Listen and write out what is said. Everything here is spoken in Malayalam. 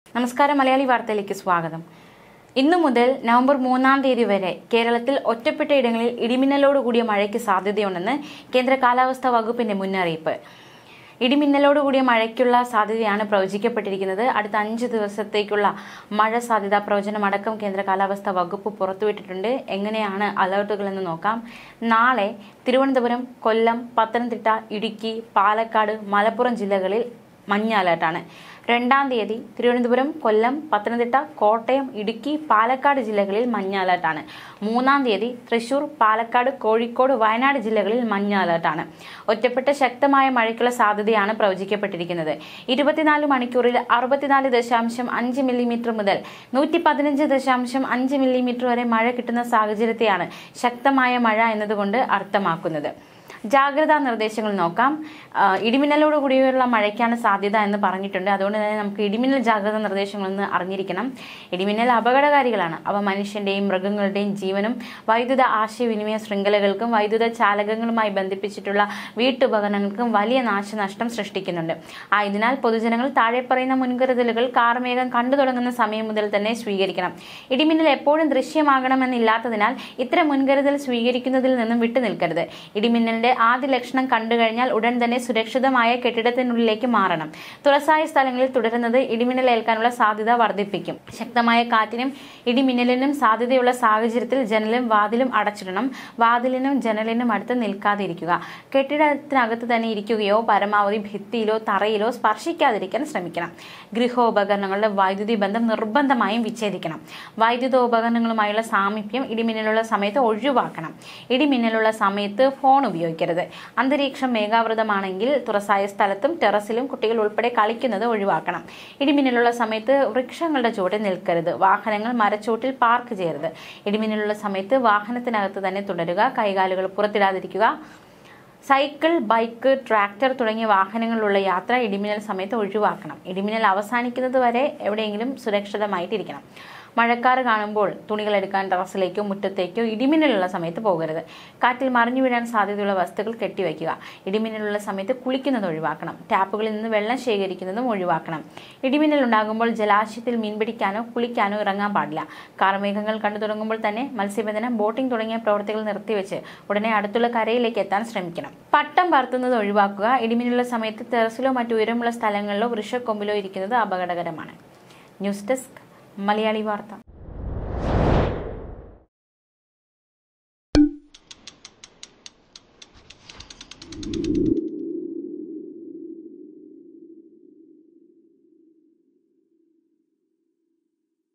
നമസ്കാരം മലയാളി വാർത്തയിലേക്ക് സ്വാഗതം ഇന്നു മുതൽ നവംബർ മൂന്നാം തീയതി വരെ കേരളത്തിൽ ഒറ്റപ്പെട്ട ഇടങ്ങളിൽ ഇടിമിന്നലോട് കൂടിയ മഴയ്ക്ക് സാധ്യതയുണ്ടെന്ന് കേന്ദ്ര കാലാവസ്ഥാ വകുപ്പിന്റെ മുന്നറിയിപ്പ് ഇടിമിന്നലോട് കൂടിയ മഴയ്ക്കുള്ള സാധ്യതയാണ് പ്രവചിക്കപ്പെട്ടിരിക്കുന്നത് അടുത്ത അഞ്ച് ദിവസത്തേക്കുള്ള മഴ സാധ്യതാ പ്രവചനം അടക്കം കേന്ദ്ര കാലാവസ്ഥാ വകുപ്പ് പുറത്തുവിട്ടിട്ടുണ്ട് എങ്ങനെയാണ് അലർട്ടുകൾ എന്ന് നോക്കാം നാളെ തിരുവനന്തപുരം കൊല്ലം പത്തനംതിട്ട ഇടുക്കി പാലക്കാട് മലപ്പുറം ജില്ലകളിൽ മഞ്ഞ അലർട്ടാണ് രണ്ടാം തീയതി തിരുവനന്തപുരം കൊല്ലം പത്തനംതിട്ട കോട്ടയം ഇടുക്കി പാലക്കാട് ജില്ലകളിൽ മഞ്ഞ അലർട്ടാണ് മൂന്നാം തീയതി തൃശൂർ പാലക്കാട് കോഴിക്കോട് വയനാട് ജില്ലകളിൽ മഞ്ഞ അലർട്ടാണ് ഒറ്റപ്പെട്ട ശക്തമായ മഴയ്ക്കുള്ള സാധ്യതയാണ് പ്രവചിക്കപ്പെട്ടിരിക്കുന്നത് ഇരുപത്തിനാല് മണിക്കൂറിൽ അറുപത്തിനാല് ദശാംശം അഞ്ച് മില്ലിമീറ്റർ മുതൽ നൂറ്റി പതിനഞ്ച് ദശാംശം അഞ്ച് മില്ലിമീറ്റർ വരെ മഴ കിട്ടുന്ന സാഹചര്യത്തെയാണ് ശക്തമായ മഴ എന്നതുകൊണ്ട് അർത്ഥമാക്കുന്നത് ജാഗ്രതാ നിർദ്ദേശങ്ങൾ നോക്കാം ആ, ഇടിമിന്നലോട് കൂടിയുള്ള മഴയ്ക്കാണ് സാധ്യത എന്ന് പറഞ്ഞിട്ടുണ്ട് അതുകൊണ്ട് തന്നെ നമുക്ക് ഇടിമിന്നൽ ജാഗ്രതാ നിർദ്ദേശങ്ങൾ ഒന്ന് അറിഞ്ഞിരിക്കണം ഇടിമിന്നൽ അപകടകാരികളാണ് അവ മനുഷ്യന്റെയും മൃഗങ്ങളുടെയും ജീവനും വൈദ്യുത ആശയവിനിമയ ശൃംഖലകൾക്കും വൈദ്യുത ചാലകങ്ങളുമായി ബന്ധിപ്പിച്ചിട്ടുള്ള വീട്ടുപകരണങ്ങൾക്കും വലിയ നാശനഷ്ടം സൃഷ്ടിക്കുന്നുണ്ട് ആയതിനാൽ പൊതുജനങ്ങൾ താഴെ പറയുന്ന മുൻകരുതലുകൾ കാർമേഘം കണ്ടു തുടങ്ങുന്ന സമയം മുതൽ തന്നെ സ്വീകരിക്കണം ഇടിമിന്നൽ എപ്പോഴും ദൃശ്യമാകണമെന്നില്ലാത്തതിനാൽ ഇത്തരം മുൻകരുതൽ സ്വീകരിക്കുന്നതിൽ നിന്നും വിട്ടുനിൽക്കരുത് ഇടിമിന്നലിന്റെ ആദ്യ ലക്ഷണം കണ്ടു കഴിഞ്ഞാൽ ഉടൻ തന്നെ സുരക്ഷിതമായ കെട്ടിടത്തിനുള്ളിലേക്ക് മാറണം തുറസായ സ്ഥലങ്ങളിൽ തുടരുന്നത് ഇടിമിന്നൽ ഏൽക്കാനുള്ള സാധ്യത വർദ്ധിപ്പിക്കും ശക്തമായ കാറ്റിനും ഇടിമിന്നലിനും സാധ്യതയുള്ള സാഹചര്യത്തിൽ ജനലും വാതിലും അടച്ചിടണം വാതിലിനും ജനലിനും അടുത്ത് നിൽക്കാതിരിക്കുക കെട്ടിടത്തിനകത്ത് തന്നെ ഇരിക്കുകയോ പരമാവധി ഭിത്തിയിലോ തറയിലോ സ്പർശിക്കാതിരിക്കാൻ ശ്രമിക്കണം ഗൃഹോപകരണങ്ങളുടെ വൈദ്യുതി ബന്ധം നിർബന്ധമായും വിച്ഛേദിക്കണം വൈദ്യുതോപകരണങ്ങളുമായുള്ള സാമീപ്യം ഇടിമിന്നലുള്ള സമയത്ത് ഒഴിവാക്കണം ഇടിമിന്നലുള്ള സമയത്ത് ഫോൺ ഉപയോഗിക്കരുത് അന്തരീക്ഷം മേഘാവൃതമാണെങ്കിൽ തുറസായ സ്ഥലത്തും ടെറസിലും കുട്ടികൾ ഉൾപ്പെടെ കളിക്കുന്നത് ഒഴിവാക്കണം ഇടിമിന്നലുള്ള സമയത്ത് വൃക്ഷങ്ങളുടെ ചുവട്ടിൽ നിൽക്കരുത് വാഹനങ്ങൾ മരച്ചോട്ടിൽ പാർക്ക് ചെയ്യരുത് ഇടിമിന്നലുള്ള സമയത്ത് വാഹനത്തിനകത്ത് തന്നെ തുടരുക കൈകാലുകൾ പുറത്തിടാതിരിക്കുക സൈക്കിൾ ബൈക്ക് ട്രാക്ടർ തുടങ്ങിയ വാഹനങ്ങളിലുള്ള യാത്ര ഇടിമിന്നൽ സമയത്ത് ഒഴിവാക്കണം ഇടിമിന്നൽ അവസാനിക്കുന്നത് വരെ എവിടെയെങ്കിലും സുരക്ഷിതമായിട്ടിരിക്കണം മഴക്കാർ കാണുമ്പോൾ തുണികൾ എടുക്കാൻ ടെറസിലേക്കോ മുറ്റത്തേക്കോ ഇടിമിന്നലുള്ള സമയത്ത് പോകരുത് കാറ്റിൽ മറിഞ്ഞു വീഴാൻ സാധ്യതയുള്ള വസ്തുക്കൾ കെട്ടിവയ്ക്കുക ഇടിമിന്നലുള്ള സമയത്ത് കുളിക്കുന്നത് ഒഴിവാക്കണം ടാപ്പുകളിൽ നിന്ന് വെള്ളം ശേഖരിക്കുന്നതും ഒഴിവാക്കണം ഇടിമിന്നൽ ഉണ്ടാകുമ്പോൾ ജലാശയത്തിൽ മീൻ പിടിക്കാനോ കുളിക്കാനോ ഇറങ്ങാൻ പാടില്ല കാർമേഘങ്ങൾ കണ്ടു തുടങ്ങുമ്പോൾ തന്നെ മത്സ്യബന്ധനം ബോട്ടിംഗ് തുടങ്ങിയ പ്രവൃത്തികൾ നിർത്തിവെച്ച് ഉടനെ അടുത്തുള്ള കരയിലേക്ക് എത്താൻ ശ്രമിക്കണം പട്ടം പറത്തുന്നത് ഒഴിവാക്കുക ഇടിമിന്നലുള്ള സമയത്ത് ടെറസിലോ മറ്റു ഉയരമുള്ള സ്ഥലങ്ങളിലോ വൃക്ഷക്കൊമ്പിലോ ഇരിക്കുന്നത് അപകടകരമാണ് ന്യൂസ് ഡെസ്ക് മലയാളി വാർത്ത